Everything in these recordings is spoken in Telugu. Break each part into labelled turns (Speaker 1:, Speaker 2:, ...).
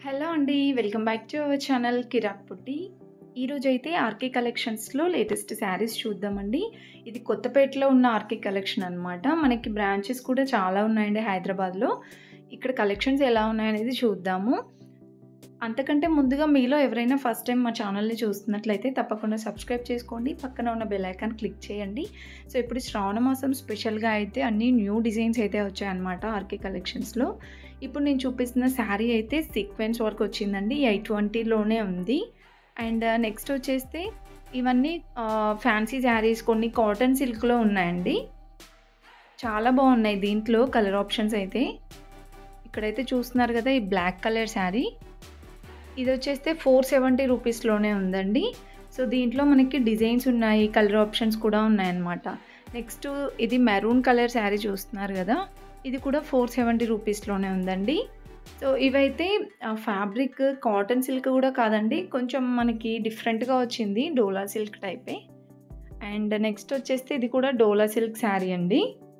Speaker 1: హలో అండి welcome back to our channel Kirrak Putti ఈరోజు అయితే ఆర్కే కలెక్షన్స్లో లేటెస్ట్ శారీస్ చూద్దామండి ఇది కొత్తపేటలో ఉన్న ఆర్కే కలెక్షన్ అనమాట మనకి బ్రాంచెస్ కూడా చాలా ఉన్నాయండి హైదరాబాద్లో ఇక్కడ కలెక్షన్స్ ఎలా ఉన్నాయనేది చూద్దాము అంతకంటే ముందుగా మీలో ఎవరైనా ఫస్ట్ టైం మా ఛానల్ని చూస్తున్నట్లయితే తప్పకుండా సబ్స్క్రైబ్ చేసుకోండి పక్కన ఉన్న బెల్ ఐకాన్ క్లిక్ చేయండి సో ఇప్పుడు శ్రావణ మాసం స్పెషల్గా అయితే అన్ని న్యూ డిజైన్స్ అయితే వచ్చాయన్నమాట ఆర్కే కలెక్షన్స్లో ఇప్పుడు నేను చూపిస్తున్న శారీ అయితే సీక్వెన్స్ వర్క్ వచ్చిందండి ఎయిట్ ట్వంటీలోనే ఉంది అండ్ నెక్స్ట్ వచ్చేస్తే ఇవన్నీ ఫ్యాన్సీ శారీస్ కొన్ని కాటన్ సిల్క్లో ఉన్నాయండి చాలా బాగున్నాయి దీంట్లో కలర్ ఆప్షన్స్ అయితే ఇక్కడైతే చూస్తున్నారు కదా ఈ బ్లాక్ కలర్ శారీ ఇది వచ్చేస్తే ఫోర్ సెవెంటీ రూపీస్లోనే ఉందండి సో దీంట్లో మనకి డిజైన్స్ ఉన్నాయి కలర్ ఆప్షన్స్ కూడా ఉన్నాయన్నమాట నెక్స్ట్ ఇది మెరూన్ కలర్ శారీ చూస్తున్నారు కదా ఇది కూడా ఫోర్ సెవెంటీ రూపీస్లోనే ఉందండి సో ఇవైతే ఫ్యాబ్రిక్ కాటన్ సిల్క్ కూడా కాదండి కొంచెం మనకి డిఫరెంట్గా వచ్చింది డోలా సిల్క్ టైపే అండ్ నెక్స్ట్ వచ్చేస్తే ఇది కూడా డోలా సిల్క్ శారీ అండి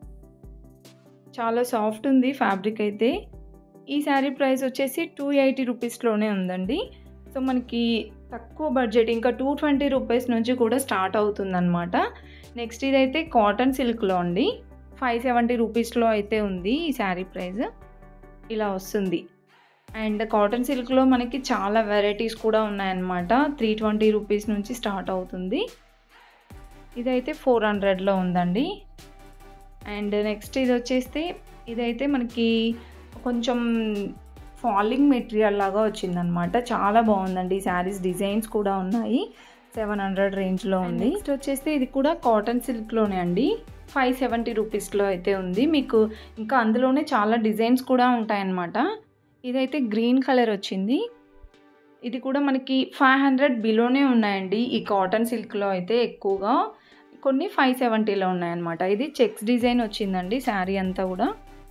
Speaker 1: చాలా సాఫ్ట్ ఉంది ఫ్యాబ్రిక్ అయితే ఈ శారీ ప్రైస్ వచ్చేసి టూ ఎయిటీ రూపీస్లోనే ఉందండి సో మనకి తక్కువ బడ్జెట్ ఇంకా టూ ట్వంటీ రూపీస్ నుంచి కూడా స్టార్ట్ అవుతుందన్నమాట నెక్స్ట్ ఇదైతే కాటన్ సిల్క్లో అండి ఫైవ్ సెవెంటీ రూపీస్లో అయితే ఉంది ఈ శారీ ప్రైస్ ఇలా వస్తుంది అండ్ కాటన్ సిల్క్లో మనకి చాలా వెరైటీస్ కూడా ఉన్నాయన్నమాట త్రీ ట్వంటీ రూపీస్ నుంచి స్టార్ట్ అవుతుంది ఇదైతే ఫోర్ హండ్రెడ్లో ఉందండి అండ్ నెక్స్ట్ ఇది వచ్చేస్తే ఇదైతే మనకి కొంచెం ఫాలింగ్ మెటీరియల్ లాగా వచ్చిందనమాట చాలా బాగుందండి ఈ శారీస్ డిజైన్స్ కూడా ఉన్నాయి సెవెన్ హండ్రెడ్ రేంజ్లో ఉంది నెక్స్ట్ వచ్చేస్తే ఇది కూడా కాటన్ సిల్క్లోనే అండి ఫైవ్ సెవెంటీ రూపీస్లో అయితే ఉంది మీకు ఇంకా అందులోనే చాలా డిజైన్స్ కూడా ఉంటాయన్నమాట ఇదైతే గ్రీన్ కలర్ వచ్చింది ఇది కూడా మనకి ఫైవ్ హండ్రెడ్ బిలోనే ఉన్నాయండి ఈ కాటన్ సిల్క్లో అయితే ఎక్కువగా కొన్ని ఫైవ్ సెవెంటీలో ఉన్నాయన్నమాట ఇది చెక్స్ డిజైన్ వచ్చిందండి శారీ అంతా కూడా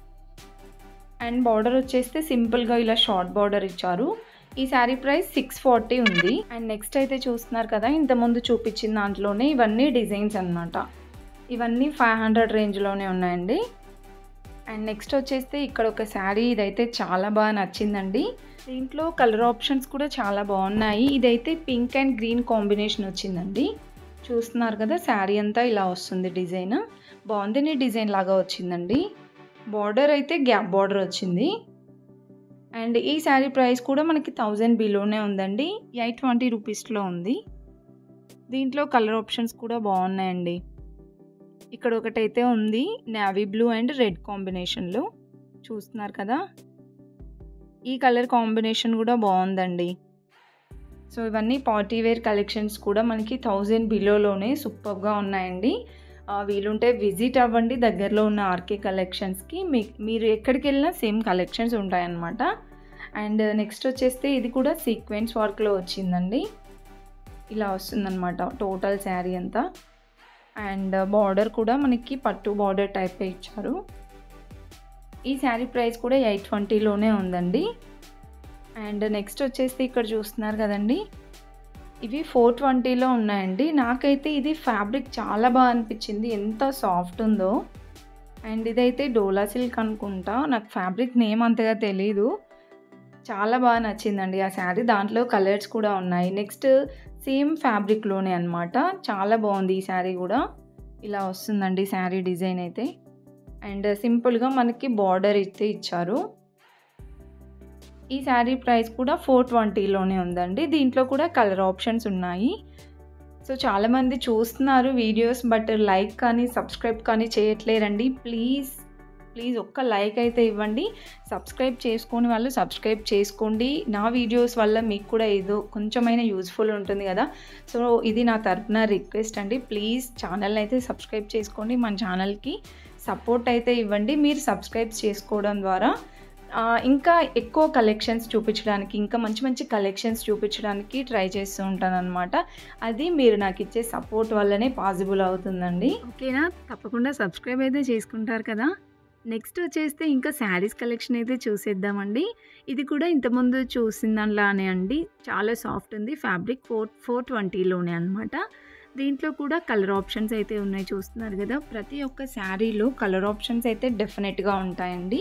Speaker 1: అండ్ బార్డర్ వచ్చేస్తే సింపుల్గా ఇలా షార్ట్ బార్డర్ ఇచ్చారు ఈ శారీ ప్రైస్ సిక్స్ ఫార్టీ ఉంది అండ్ నెక్స్ట్ అయితే చూస్తున్నారు కదా ఇంతకుముందు చూపించిన దాంట్లోనే ఇవన్నీ డిజైన్స్ అనమాట ఇవన్నీ ఫైవ్ హండ్రెడ్ రేంజ్లోనే ఉన్నాయండి అండ్ నెక్స్ట్ వచ్చేస్తే ఇక్కడ ఒక శారీ ఇదైతే చాలా బాగా నచ్చిందండి దీంట్లో కలర్ ఆప్షన్స్ కూడా చాలా బాగున్నాయి ఇదైతే పింక్ అండ్ గ్రీన్ కాంబినేషన్ వచ్చిందండి చూస్తున్నారు కదా శారీ అంతా ఇలా వస్తుంది డిజైన్ బాగుంది డిజైన్ లాగా వచ్చిందండి బార్డర్ అయితే గ్యాప్ బార్డర్ వచ్చింది అండ్ ఈ శారీ ప్రైస్ కూడా మనకి థౌజండ్ బిలోనే ఉందండి ఎయిట్ ట్వంటీ రూపీస్లో ఉంది దీంట్లో కలర్ ఆప్షన్స్ కూడా బాగున్నాయండి ఇక్కడ ఒకటైతే ఉంది నావీ బ్లూ అండ్ రెడ్ కాంబినేషన్లో చూస్తున్నారు కదా ఈ కలర్ కాంబినేషన్ కూడా బాగుందండి సో ఇవన్నీ పార్టీ వేర్ కలెక్షన్స్ కూడా మనకి థౌజండ్ బిలోలోనే సూపర్గా ఉన్నాయండి వీలుంటే విజిట్ అవ్వండి దగ్గరలో ఉన్న ఆర్కే కలెక్షన్స్కి మీ మీరు ఎక్కడికి వెళ్ళినా సేమ్ కలెక్షన్స్ ఉంటాయన్నమాట అండ్ నెక్స్ట్ వచ్చేస్తే ఇది కూడా సీక్వెన్స్ వర్క్లో వచ్చిందండి ఇలా వస్తుందన్నమాట టోటల్ శారీ అంతా అండ్ బార్డర్ కూడా మనకి పట్టు బార్డర్ టైప్ ఇచ్చారు ఈ శారీ ప్రైస్ కూడా ఎయిట్ ట్వంటీలోనే ఉందండి అండ్ నెక్స్ట్ వచ్చేసి ఇక్కడ చూస్తున్నారు కదండి ఇవి ఫోర్ ట్వంటీలో ఉన్నాయండి నాకైతే ఇది ఫ్యాబ్రిక్ చాలా బాగా అనిపించింది ఎంత సాఫ్ట్ ఉందో అండ్ ఇదైతే డోలా సిల్క్ అనుకుంటా నాకు ఫ్యాబ్రిక్ నేమ్ అంతగా తెలీదు చాలా బాగా నచ్చిందండి ఆ శారీ దాంట్లో కలర్స్ కూడా ఉన్నాయి నెక్స్ట్ సేమ్ ఫ్యాబ్రిక్లోనే అనమాట చాలా బాగుంది ఈ శారీ కూడా ఇలా వస్తుందండి శారీ డిజైన్ అయితే అండ్ సింపుల్గా మనకి బార్డర్ అయితే ఇచ్చారు ఈ శారీ ప్రైస్ కూడా ఫోర్ ట్వంటీలోనే ఉందండి దీంట్లో కూడా కలర్ ఆప్షన్స్ ఉన్నాయి సో చాలామంది చూస్తున్నారు వీడియోస్ బట్ లైక్ కానీ సబ్స్క్రైబ్ కానీ చేయట్లేరండి ప్లీజ్ ప్లీజ్ ఒక్క లైక్ అయితే ఇవ్వండి సబ్స్క్రైబ్ చేసుకొని వాళ్ళు సబ్స్క్రైబ్ చేసుకోండి నా వీడియోస్ వల్ల మీకు కూడా ఏదో కొంచెమైనా యూజ్ఫుల్ ఉంటుంది కదా సో ఇది నా తరపున రిక్వెస్ట్ అండి ప్లీజ్ ఛానల్ అయితే సబ్స్క్రైబ్ చేసుకోండి మన ఛానల్కి సపోర్ట్ అయితే ఇవ్వండి మీరు సబ్స్క్రైబ్ చేసుకోవడం ద్వారా ఇంకా ఎక్కువ కలెక్షన్స్ చూపించడానికి ఇంకా మంచి మంచి కలెక్షన్స్ చూపించడానికి ట్రై చేస్తూ ఉంటాను అనమాట అది మీరు నాకు ఇచ్చే సపోర్ట్ వల్లనే పాసిబుల్ అవుతుందండి ఓకేనా తప్పకుండా సబ్స్క్రైబ్ అయితే చేసుకుంటారు కదా నెక్స్ట్ వచ్చేస్తే ఇంకా శారీస్ కలెక్షన్ అయితే చూసేద్దామండి ఇది కూడా ఇంతకుముందు చూసిన దానిలానే అండి చాలా సాఫ్ట్ ఉంది ఫ్యాబ్రిక్ ఫోర్ ఫోర్ ట్వంటీలోనే అనమాట దీంట్లో కూడా కలర్ ఆప్షన్స్ అయితే ఉన్నాయి చూస్తున్నారు కదా ప్రతి ఒక్క శారీలో కలర్ ఆప్షన్స్ అయితే డెఫినెట్గా ఉంటాయండి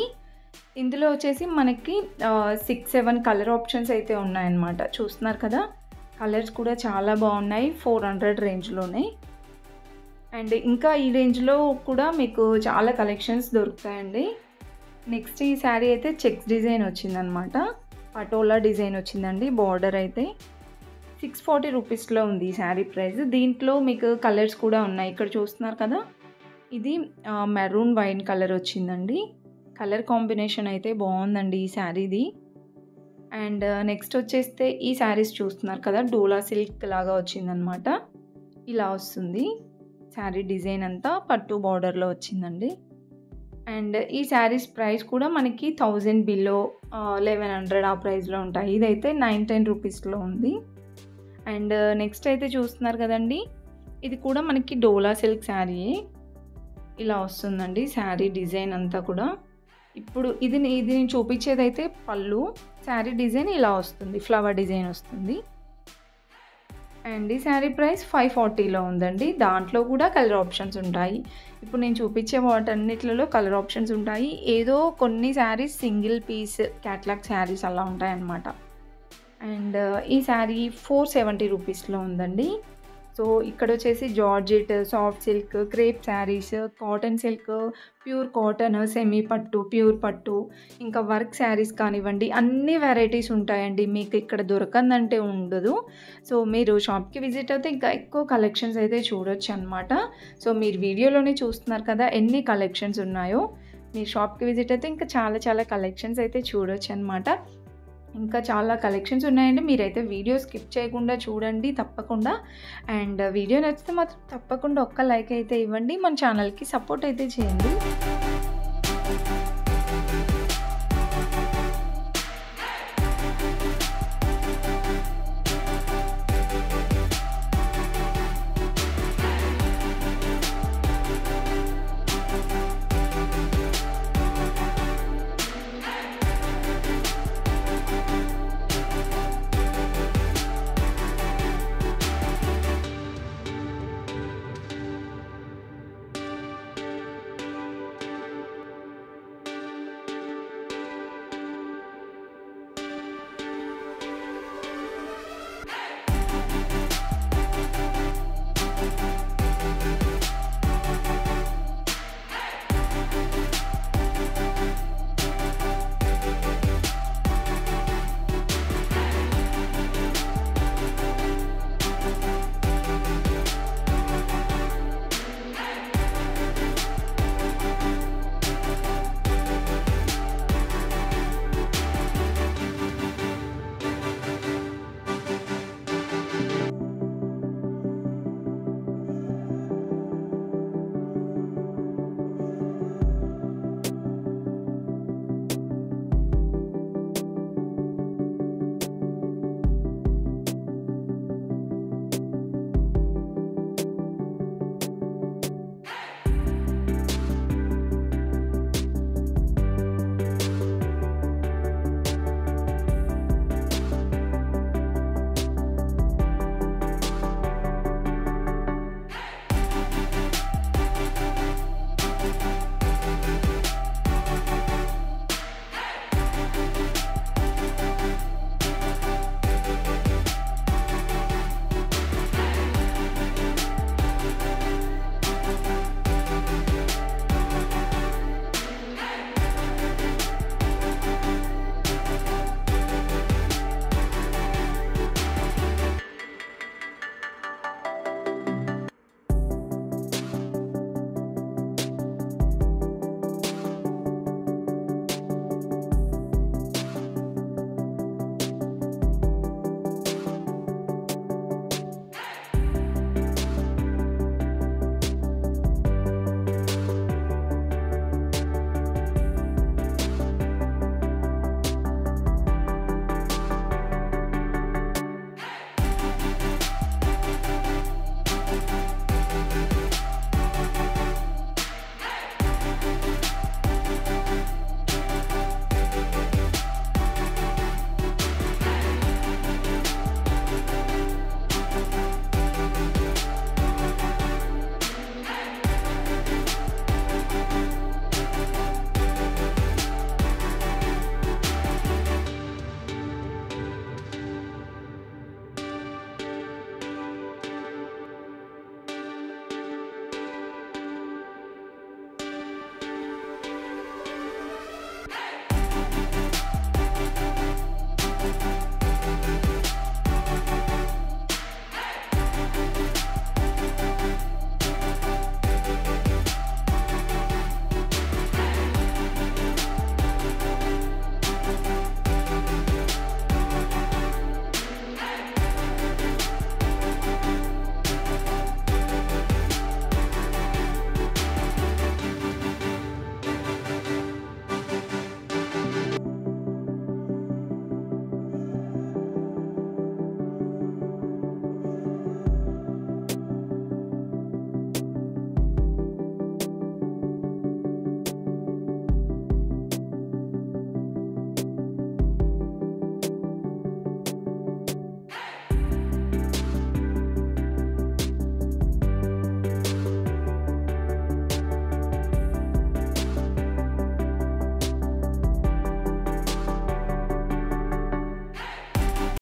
Speaker 1: ఇందులో వచ్చేసి మనకి సిక్స్ సెవెన్ కలర్ ఆప్షన్స్ అయితే ఉన్నాయన్నమాట చూస్తున్నారు కదా కలర్స్ కూడా చాలా బాగున్నాయి ఫోర్ హండ్రెడ్ రేంజ్లోనే అండ్ ఇంకా ఈ రేంజ్లో కూడా మీకు చాలా కలెక్షన్స్ దొరుకుతాయండి నెక్స్ట్ ఈ శారీ అయితే చెక్స్ డిజైన్ వచ్చిందనమాట పటోలా డిజైన్ వచ్చిందండి బార్డర్ అయితే సిక్స్ ఫార్టీ రూపీస్లో ఉంది ఈ శారీ ప్రైస్ దీంట్లో మీకు కలర్స్ కూడా ఉన్నాయి ఇక్కడ చూస్తున్నారు కదా ఇది మెరూన్ వైన్ కలర్ వచ్చిందండి కలర్ కాంబినేషన్ అయితే బాగుందండి ఈ శారీది అండ్ నెక్స్ట్ వచ్చేస్తే ఈ శారీస్ చూస్తున్నారు కదా డోలా సిల్క్ లాగా వచ్చిందనమాట ఇలా వస్తుంది శారీ డిజైన్ అంతా పట్టు బార్డర్లో వచ్చిందండి అండ్ ఈ శారీస్ ప్రైస్ కూడా మనకి థౌజండ్ బిలో లెవెన్ హండ్రెడ్ ఆ ప్రైస్లో ఉంటాయి ఇదైతే నైన్ టెన్ రూపీస్లో ఉంది అండ్ నెక్స్ట్ అయితే చూస్తున్నారు కదండి ఇది కూడా మనకి డోలా సిల్క్ శారీయే ఇలా వస్తుందండి శారీ డిజైన్ అంతా కూడా ఇప్పుడు ఇది ఇది నేను చూపించేది అయితే పళ్ళు శారీ డిజైన్ ఇలా వస్తుంది ఫ్లవర్ డిజైన్ వస్తుంది అండ్ ఈ శారీ ప్రైస్ ఫైవ్ ఫార్టీలో ఉందండి దాంట్లో కూడా కలర్ ఆప్షన్స్ ఉంటాయి ఇప్పుడు నేను చూపించే వాటన్నిటిలో కలర్ ఆప్షన్స్ ఉంటాయి ఏదో కొన్ని saris single piece catalogue saris అలా ఉంటాయన్నమాట అండ్ ఈ శారీ ఫోర్ సెవెంటీ రూపీస్లో ఉందండి సో ఇక్కడ వచ్చేసి georgette soft silk crepe saris cotton silk pure cotton semi పట్టు ప్యూర్ పట్టు ఇంకా వర్క్ శారీస్ కానివ్వండి అన్ని వెరైటీస్ ఉంటాయండి మీకు ఇక్కడ దొరకందంటే ఉండదు సో మీరు షాప్కి విజిట్ అయితే ఇంకా ఎక్కువ కలెక్షన్స్ అయితే చూడొచ్చు అనమాట సో మీరు వీడియోలోనే చూస్తున్నారు కదా ఎన్ని కలెక్షన్స్ ఉన్నాయో మీరు షాప్కి విజిట్ అయితే ఇంకా చాలా చాలా కలెక్షన్స్ అయితే చూడొచ్చు అనమాట ఇంకా చాలా కలెక్షన్స్ ఉన్నాయండి మీరైతే వీడియో స్కిప్ చేయకుండా చూడండి తప్పకుండా అండ్ వీడియో నచ్చితే మాత్రం తప్పకుండా ఒక్క లైక్ అయితే ఇవ్వండి మన ఛానల్కి సపోర్ట్ అయితే చేయండి